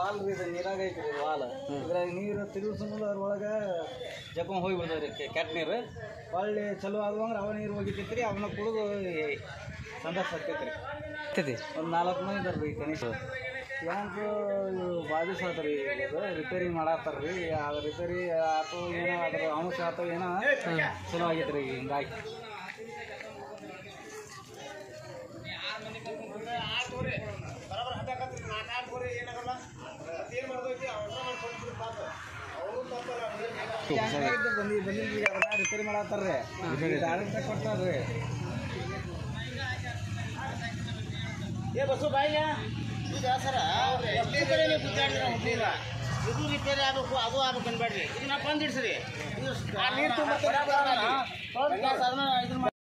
wall ರೀ ಇದು ನೀರಾಗ ಐತ್ರಿ ಇದು ವಾಲ್ ಇದ್ರಾಗ ನೀರು ತಿರುಗಿಸ ಮುಂದೆ ಅದ್ರೊಳಗೆ ಜಪಂ ಹೋಗಿ ಬಿಡ್ತಾವ್ರಿ ಕೆಟ್ಟ ನೀರು ಹೊಳ್ಳಿ ಚಲೋ ಆಗುವಂದ್ರೆ ಅವ ನೀರು ಹೋಗಿತ್ತೈತ್ರಿ ಅವನ್ನ ಕುಡಿದು ಸಂದಾಸ ಹತ್ತೈತ್ರಿ ಆಗ್ತೈತಿ ಒಂದು ನಾಲ್ಕು ಮಂದಿ ಇದಾರೆ ರೀ ಕನಿಷ್ಠ ಟ್ಯಾಂಕ್ ಇವು ಬಾದಿಸ್ ಆತ್ರಿ ಇದು ರಿಪೇರಿ ಮಾಡತ್ತಾರ ರೀ ಅದು ರಿಪೇರಿ ಆತು ಏನೋ ಅದ್ರ ಅಂಶ ಆತು ಏನೋ ಚಲೋ ಆಗೈತೆ ರೀ ಹಿಂಗಾಗಿ ಟ್ಯಾಂಕ್ ಬಂದಿ ಬಂದಿಲ್ಲ ಈಗ ಅದನ್ನ ರಿಪೇರಿ ಮಾಡತ್ತಾರ ರೀ ಡೈರೆಕ್ಟ್ ಕೊಡ್ತಾರ ರೀ ಏ ಬಸ್ಸು ಬಾಯ್ಯ ಈಗ ಸರ ಎಷ್ಟು ಕಡೆ ನೀವು ಗುದ್ದಾಡಿದ್ರೆ ಹುಟ್ಟಿಲ್ಲ ಇದು ರಿಪೇರಿ ಆಗಬೇಕು ಅದು ಆಗ್ಬೇಕು ಅನ್ಬೇಡ್ರಿ ಈಗ ನಾ ಬಂದಿಡ್ಸ್ರಿ ನೀರು ತುಂಬ ಸಾಧನ ಇದನ್ನ